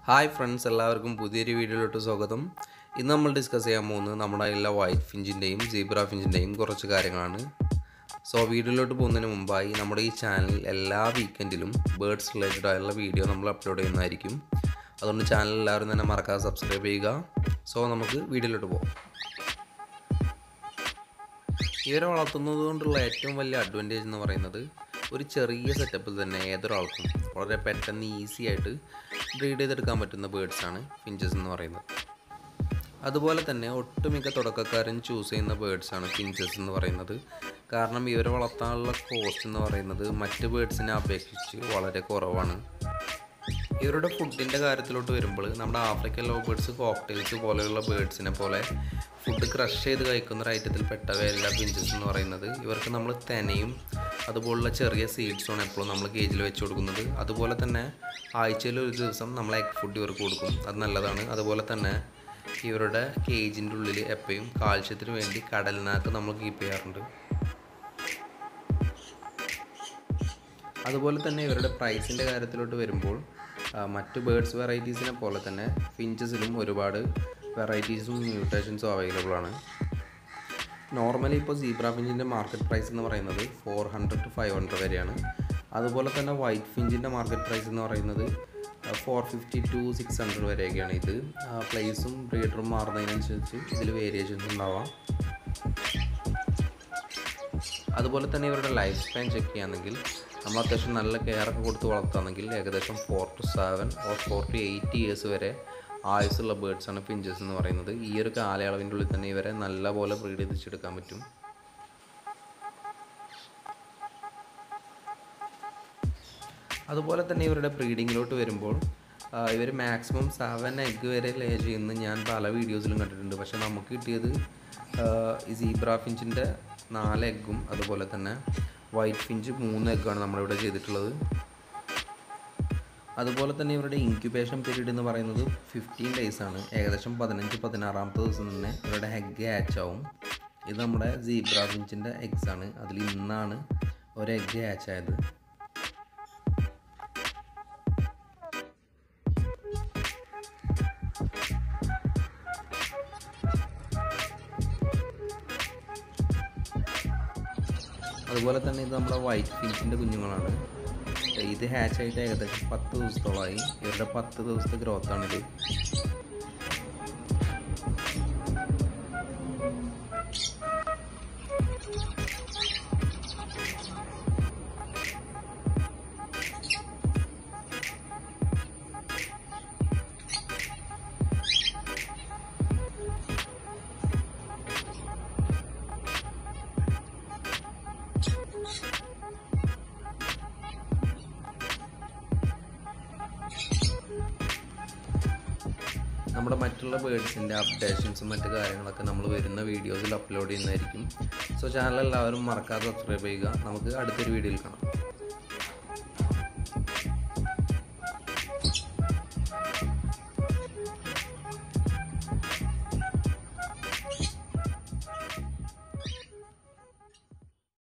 hi friends എല്ലാവർക്കും പുതിയൊരു വീഡിയോയിലോട്ട് സ്വാഗതം ഇന്ന് നമ്മൾ ഡിസ്കസ് ചെയ്യാൻ പോകുന്നത് നമ്മുടെ എല്ലാ വൈറ്റ് ഫിഞ്ചിൻ്റെയും സീബ്ര ഫിഞ്ചിൻ്റെയും കുറച്ച് കാര്യങ്ങളാണ് സോ വീഡിയോയിലോട്ട് പോകുന്നതിന് മുമ്പായി നമ്മുടെ ഈ ചാനൽ എല്ലാ വീക്കെൻഡിലും ബേർഡ്സ് റിലേറ്റഡ് ആയുള്ള വീഡിയോ നമ്മൾ അപ്ലോഡ് ചെയ്യുന്നതായിരിക്കും അതുകൊണ്ട് ചാനൽ എല്ലാവരും തന്നെ മറക്കാതെ സബ്സ്ക്രൈബ് ചെയ്യുക സോ നമുക്ക് വീഡിയോയിലോട്ട് പോകാം ഇവരെ വളർത്തുന്നത് കൊണ്ടുള്ള ഏറ്റവും വലിയ അഡ്വാൻറ്റേജ് എന്ന് പറയുന്നത് ഒരു ചെറിയ സെറ്റപ്പിൽ തന്നെ ഏതൊരാൾക്കും വളരെ പെട്ടെന്ന് ഈസി ആയിട്ട് ബ്രീഡ് ചെയ്തെടുക്കാൻ പറ്റുന്ന ബേഡ്സാണ് ഫിഞ്ചസ് എന്ന് പറയുന്നത് അതുപോലെ തന്നെ ഒട്ടുമിക്ക തുടക്കക്കാരൻ ചൂസ് ചെയ്യുന്ന ബേഡ്സാണ് ഫിഞ്ചസ് എന്ന് പറയുന്നത് കാരണം ഇവരെ വളർത്താനുള്ള കോസ്റ്റ് എന്ന് പറയുന്നത് മറ്റ് ബേഡ്സിനെ അപേക്ഷിച്ച് വളരെ കുറവാണ് ഇവരുടെ ഫുഡിൻ്റെ കാര്യത്തിലോട്ട് വരുമ്പോൾ നമ്മുടെ ആഫ്രിക്കൻ ലോ ബേഡ്സ് കോക്ടെയിൽസ് പോലെയുള്ള ബേഡ്സിനെ പോലെ ഫുഡ് ക്രഷ് ചെയ്ത് കഴിക്കുന്ന ഒരു ഐറ്റത്തിൽ പെട്ടവയല്ല പിഞ്ചസ് എന്ന് പറയുന്നത് ഇവർക്ക് നമ്മൾ തെനയും അതുപോലുള്ള ചെറിയ സീഡ്സുമാണ് എപ്പോഴും നമ്മൾ കേജിൽ വെച്ച് കൊടുക്കുന്നത് അതുപോലെ തന്നെ ആഴ്ചയിൽ ഒരു ദിവസം നമ്മൾ എഗ് ഫുഡ് ഇവർക്ക് കൊടുക്കും അത് നല്ലതാണ് അതുപോലെ തന്നെ ഇവരുടെ കേജിൻ്റെ ഉള്ളിൽ എപ്പോഴും കാൽസ്യത്തിന് വേണ്ടി കടലിനകത്ത് നമ്മൾ കീപ്പ് ചെയ്യാറുണ്ട് അതുപോലെ തന്നെ ഇവരുടെ പ്രൈസിൻ്റെ കാര്യത്തിലോട്ട് വരുമ്പോൾ ആ, മറ്റ് ബേഡ്സ് വെറൈറ്റീസിനെ പോലെ തന്നെ ഫിഞ്ചസിലും ഒരുപാട് വെറൈറ്റീസും മ്യൂട്ടേഷൻസും അവൈലബിൾ ആണ് നോർമലി ഇപ്പോൾ സീബ്ര ഫിഞ്ചിൻ്റെ മാർക്കറ്റ് പ്രൈസ് എന്ന് പറയുന്നത് four hundred to five hundred വരെയാണ് അതുപോലെ തന്നെ വൈറ്റ് ഫിഞ്ചിൻ്റെ മാർക്കറ്റ് പ്രൈസ് എന്ന് പറയുന്നത് four fifty to six hundred വരെയൊക്കെയാണ് ഇത് പ്ലേസും ബ്രീഡറും മാറുന്നതിനനുസരിച്ച് ഇതിൽ വേരിയേഷൻസ് ഉണ്ടാവാം അതുപോലെ തന്നെ ഇവരുടെ ലൈഫ് സ്പാൻ ചെക്ക് ചെയ്യുകയാണെങ്കിൽ നമ്മൾ അത്യാവശ്യം നല്ല കെയർ ഒക്കെ കൊടുത്ത് വളർത്തുകയാണെങ്കിൽ ഏകദേശം four to seven or four to eight years വരെ ആയുസുള്ള ബേഡ്സ് ആണ് പിഞ്ചസ് എന്ന് പറയുന്നത് ഈ ഒരു കാലയളവിൻ്റെ ഉള്ളിൽ തന്നെ ഇവരെ നല്ല പോലെ ബ്രീഡ് ചെയ്തിച്ചെടുക്കാൻ പറ്റും അതുപോലെ തന്നെ ഇവരുടെ ബ്രീഡിങ്ങിലോട്ട് വരുമ്പോൾ ഇവർ മാക്സിമം സെവൻ എഗ്ഗ് വരെ ലേ ചെയ്യുന്നത് ഞാൻ പല വീഡിയോസിലും കണ്ടിട്ടുണ്ട് പക്ഷേ നമുക്ക് കിട്ടിയത് ഈ സീബ്ര ഫിഞ്ചിൻ്റെ നാല് എഗ്ഗും അതുപോലെ തന്നെ വൈറ്റ് ഫിഞ്ച് മൂന്ന് എഗ്ഗാണ് നമ്മളിവിടെ ചെയ്തിട്ടുള്ളത് അതുപോലെ തന്നെ ഇവരുടെ ഇൻക്യുബേഷൻ പീരീഡ് എന്ന് പറയുന്നത് ഫിഫ്റ്റീൻ ഡേയ്സ് ആണ് ഏകദേശം പതിനഞ്ച് പതിനാറാമത്തെ ദിവസം തന്നെ ഇവരുടെ എഗ്ഗ് ഹാച്ച് ആവും ഇത് നമ്മുടെ സീബ്ര ഫിഞ്ചിൻ്റെ എഗ്സ് ആണ് അതിൽ ഇന്നാണ് ഒരു എഗ്ഗ് ഹാച്ച് ആയത് അതുപോലെ തന്നെ ഇത് നമ്മുടെ വൈറ്റ് ഫിഞ്ചിൻ്റെ കുഞ്ഞുങ്ങളാണ് ഇത് ഹാച്ച് ആയിട്ട് ഏകദേശം പത്ത് ദിവസത്തോളമായി ഇവരുടെ പത്ത് ദിവസത്തെ ഗ്രോത്ത് ആണിത് നമ്മുടെ മറ്റുള്ള ബേഡ്സിൻ്റെ അപ്ഡേഷൻസും മറ്റു കാര്യങ്ങളൊക്കെ നമ്മൾ വരുന്ന വീഡിയോസിൽ അപ്ലോഡ് ചെയ്യുന്നതായിരിക്കും സോ ചാനൽ എല്ലാവരും മറക്കാതെ സബ്സ്ക്രൈബ് ചെയ്യുക നമുക്ക് അടുത്തൊരു വീഡിയോയിൽ കാണാം